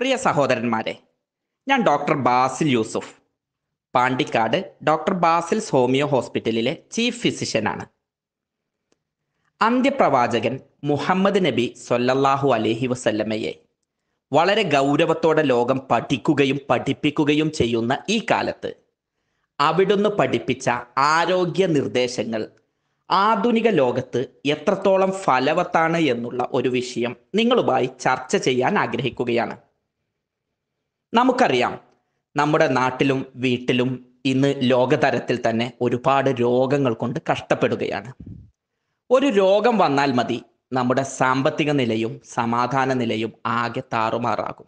പ്രിയ സഹോദരന്മാരെ ഞാൻ doctor Basil Yusuf Pandikkad doctor Basil's homeo ഹോസ്പിറ്റലിലെ ചീഫ് ഫിസിഷ്യനാണ് അന്ത്യപ്രവാചകൻ മുഹമ്മദ് നബി സൊല്ലല്ലാഹു അലൈഹി വസല്ലമയെ വളരെ ഗൗരവത്തോടെ ലോകം പഠിക്കുകയും പഠിപ്പിക്കുകയും ചെയ്യുന്ന ഈ കാലത്ത് അവിടുന്ന് പഠിപ്പിച്ച ആരോഗ്യ നിർദ്ദേശങ്ങൾ ആധുനിക ലോകത്ത് എത്രത്തോളം ഫലവത്താണ് എന്നുള്ള ഒരു വിഷയം നിങ്ങളുമായി ചർച്ച ചെയ്യാൻ ആഗ്രഹിക്കുകയാണ് നമുക്കറിയാം നമ്മുടെ നാട്ടിലും വീട്ടിലും ഇന്ന് ലോകതരത്തിൽ തന്നെ ഒരുപാട് രോഗങ്ങൾ കൊണ്ട് കഷ്ടപ്പെടുകയാണ് ഒരു രോഗം വന്നാൽ മതി നമ്മുടെ സാമ്പത്തിക നിലയും സമാധാന നിലയും ആകെ താറുമാറാകും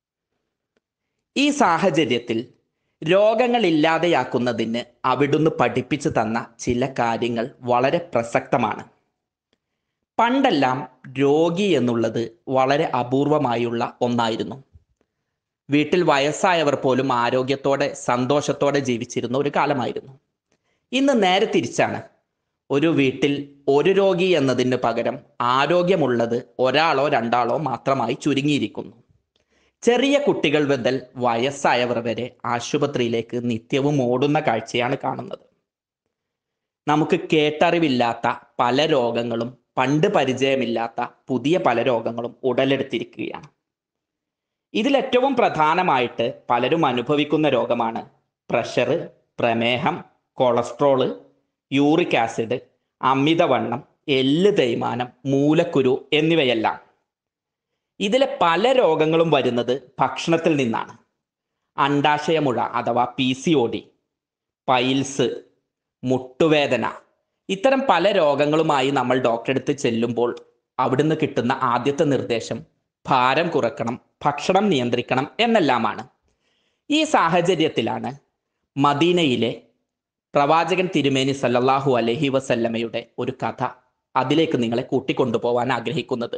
ഈ സാഹചര്യത്തിൽ രോഗങ്ങൾ ഇല്ലാതെയാക്കുന്നതിന് അവിടുന്ന് പഠിപ്പിച്ചു തന്ന ചില കാര്യങ്ങൾ വളരെ പ്രസക്തമാണ് പണ്ടെല്ലാം രോഗി എന്നുള്ളത് വളരെ അപൂർവമായുള്ള ഒന്നായിരുന്നു വീട്ടിൽ വയസ്സായവർ പോലും ആരോഗ്യത്തോടെ സന്തോഷത്തോടെ ജീവിച്ചിരുന്ന ഒരു കാലമായിരുന്നു ഇന്ന് നേരെ തിരിച്ചാണ് ഒരു വീട്ടിൽ ഒരു രോഗി എന്നതിന് പകരം ആരോഗ്യമുള്ളത് ഒരാളോ രണ്ടാളോ മാത്രമായി ചുരുങ്ങിയിരിക്കുന്നു ചെറിയ കുട്ടികൾ മുതൽ വയസ്സായവർ വരെ ആശുപത്രിയിലേക്ക് നിത്യവും ഓടുന്ന കാഴ്ചയാണ് കാണുന്നത് നമുക്ക് കേട്ടറിവില്ലാത്ത പല രോഗങ്ങളും പണ്ട് പരിചയമില്ലാത്ത പുതിയ പല രോഗങ്ങളും ഉടലെടുത്തിരിക്കുകയാണ് ഇതിലേറ്റവും പ്രധാനമായിട്ട് പലരും അനുഭവിക്കുന്ന രോഗമാണ് പ്രഷർ പ്രമേഹം കൊളസ്ട്രോള് യൂറിക് ആസിഡ് അമിതവണ്ണം എല്ല് തേയ്മാനം മൂലക്കുരു എന്നിവയെല്ലാം ഇതിലെ പല രോഗങ്ങളും വരുന്നത് ഭക്ഷണത്തിൽ നിന്നാണ് അണ്ടാശയമുഴ അഥവാ P C O D piles മുട്ടുവേദന ഇത്തരം പല രോഗങ്ങളുമായി നമ്മൾ ഡോക്ടറെ അടുത്ത് ചെല്ലുമ്പോൾ അവിടുന്ന് കിട്ടുന്ന ആദ്യത്തെ നിർദ്ദേശം ഭാരം കുറക്കണം ഭക്ഷണം നിയന്ത്രിക്കണം എന്നെല്ലാമാണ് ഈ സാഹചര്യത്തിലാണ് മദീനയിലെ പ്രവാചകൻ തിരുമേനി സല്ലല്ലാഹു അലഹി വസല്ലമയുടെ ഒരു കഥ അതിലേക്ക് നിങ്ങളെ കൂട്ടിക്കൊണ്ടുപോകാൻ ആഗ്രഹിക്കുന്നത്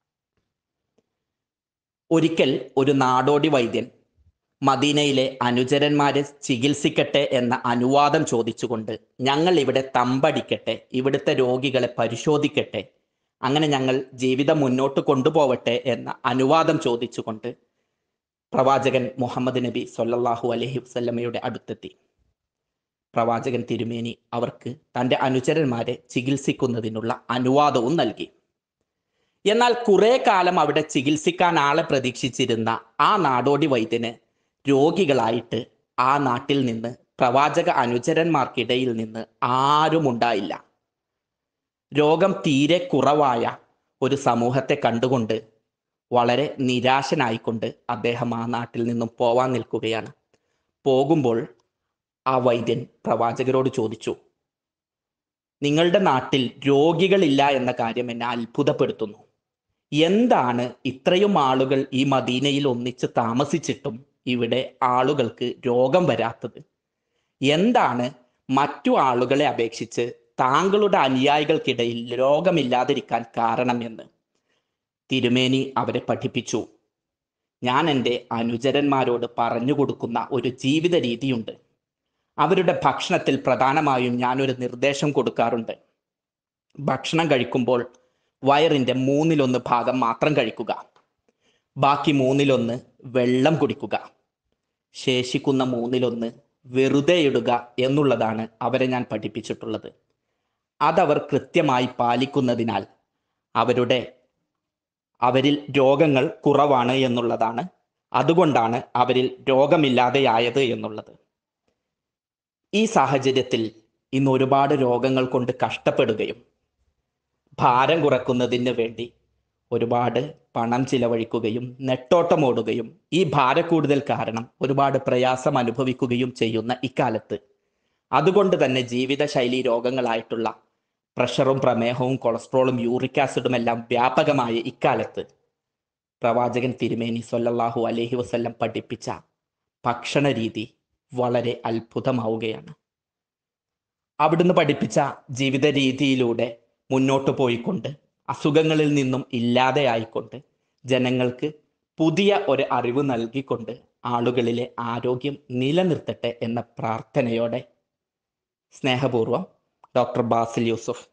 ഒരിക്കൽ ഒരു നാടോടി വൈദ്യൻ മദീനയിലെ അനുചരന്മാരെ ചികിത്സിക്കട്ടെ എന്ന അനുവാദം ചോദിച്ചുകൊണ്ട് ഞങ്ങൾ ഇവിടെ തമ്പടിക്കട്ടെ ഇവിടുത്തെ രോഗികളെ പരിശോധിക്കട്ടെ അങ്ങനെ ഞങ്ങൾ ജീവിതം മുന്നോട്ട് കൊണ്ടുപോവട്ടെ എന്ന അനുവാദം ചോദിച്ചുകൊണ്ട് പ്രവാചകൻ മുഹമ്മദ് നബി സൊല്ലാഹു അലഹി വസ്ല്ലമയുടെ അടുത്തെത്തി പ്രവാചകൻ തിരുമേനി അവർക്ക് തൻ്റെ അനുചരന്മാരെ ചികിത്സിക്കുന്നതിനുള്ള അനുവാദവും നൽകി എന്നാൽ കുറെ കാലം അവിടെ ചികിത്സിക്കാൻ ആളെ പ്രതീക്ഷിച്ചിരുന്ന ആ നാടോടി വൈദ്യന് രോഗികളായിട്ട് ആ നാട്ടിൽ നിന്ന് പ്രവാചക അനുചരന്മാർക്കിടയിൽ നിന്ന് ആരും ഉണ്ടായില്ല രോഗം തീരെ കുറവായ ഒരു സമൂഹത്തെ കണ്ടുകൊണ്ട് വളരെ നിരാശനായിക്കൊണ്ട് അദ്ദേഹം ആ നാട്ടിൽ നിന്നും പോവാൻ നിൽക്കുകയാണ് പോകുമ്പോൾ ആ വൈദ്യൻ പ്രവാചകരോട് ചോദിച്ചു നിങ്ങളുടെ നാട്ടിൽ രോഗികളില്ല എന്ന കാര്യം എന്നെ അത്ഭുതപ്പെടുത്തുന്നു എന്താണ് ഇത്രയും ആളുകൾ ഈ മദീനയിൽ ഒന്നിച്ച് താമസിച്ചിട്ടും ഇവിടെ ആളുകൾക്ക് രോഗം വരാത്തത് എന്താണ് മറ്റു ആളുകളെ അപേക്ഷിച്ച് താങ്കളുടെ അനുയായികൾക്കിടയിൽ രോഗമില്ലാതിരിക്കാൻ കാരണം എന്ന് തിരുമേനി അവരെ പഠിപ്പിച്ചു ഞാൻ എൻ്റെ അനുചരന്മാരോട് പറഞ്ഞു കൊടുക്കുന്ന ഒരു ജീവിത രീതിയുണ്ട് അവരുടെ ഭക്ഷണത്തിൽ പ്രധാനമായും ഞാനൊരു നിർദ്ദേശം കൊടുക്കാറുണ്ട് ഭക്ഷണം കഴിക്കുമ്പോൾ വയറിൻ്റെ മൂന്നിലൊന്ന് ഭാഗം മാത്രം കഴിക്കുക ബാക്കി മൂന്നിലൊന്ന് വെള്ളം കുടിക്കുക ശേഷിക്കുന്ന മൂന്നിലൊന്ന് വെറുതെ ഇടുക എന്നുള്ളതാണ് അവരെ ഞാൻ പഠിപ്പിച്ചിട്ടുള്ളത് അതവർ കൃത്യമായി പാലിക്കുന്നതിനാൽ അവരുടെ അവരിൽ രോഗങ്ങൾ കുറവാണ് എന്നുള്ളതാണ് അതുകൊണ്ടാണ് അവരിൽ രോഗമില്ലാതെയായത് എന്നുള്ളത് ഈ സാഹചര്യത്തിൽ ഇന്ന് ഒരുപാട് രോഗങ്ങൾ കൊണ്ട് കഷ്ടപ്പെടുകയും ഭാരം കുറക്കുന്നതിന് വേണ്ടി ഒരുപാട് പണം ചിലവഴിക്കുകയും നെട്ടോട്ടമോടുകയും ഈ ഭാരക്കൂടുതൽ കാരണം ഒരുപാട് പ്രയാസം അനുഭവിക്കുകയും ചെയ്യുന്ന ഇക്കാലത്ത് അതുകൊണ്ട് തന്നെ ജീവിതശൈലി രോഗങ്ങളായിട്ടുള്ള പ്രഷറും പ്രമേഹവും കൊളസ്ട്രോളും യൂറിക് ആസിഡും എല്ലാം വ്യാപകമായ ഇക്കാലത്ത് പ്രവാചകൻ തിരുമേനി സൊല്ലല്ലാഹു അലഹി വസ്ല്ലം പഠിപ്പിച്ച ഭക്ഷണ രീതി വളരെ അത്ഭുതമാവുകയാണ് അവിടുന്ന് പഠിപ്പിച്ച ജീവിത രീതിയിലൂടെ മുന്നോട്ട് പോയിക്കൊണ്ട് അസുഖങ്ങളിൽ നിന്നും ഇല്ലാതെയായിക്കൊണ്ട് ജനങ്ങൾക്ക് പുതിയ ഒരു അറിവ് നൽകിക്കൊണ്ട് ആളുകളിലെ ആരോഗ്യം നിലനിർത്തട്ടെ എന്ന പ്രാർത്ഥനയോടെ സ്നേഹപൂർവം ഡോക്ടർ ബാസിൽ യൂസുഫ്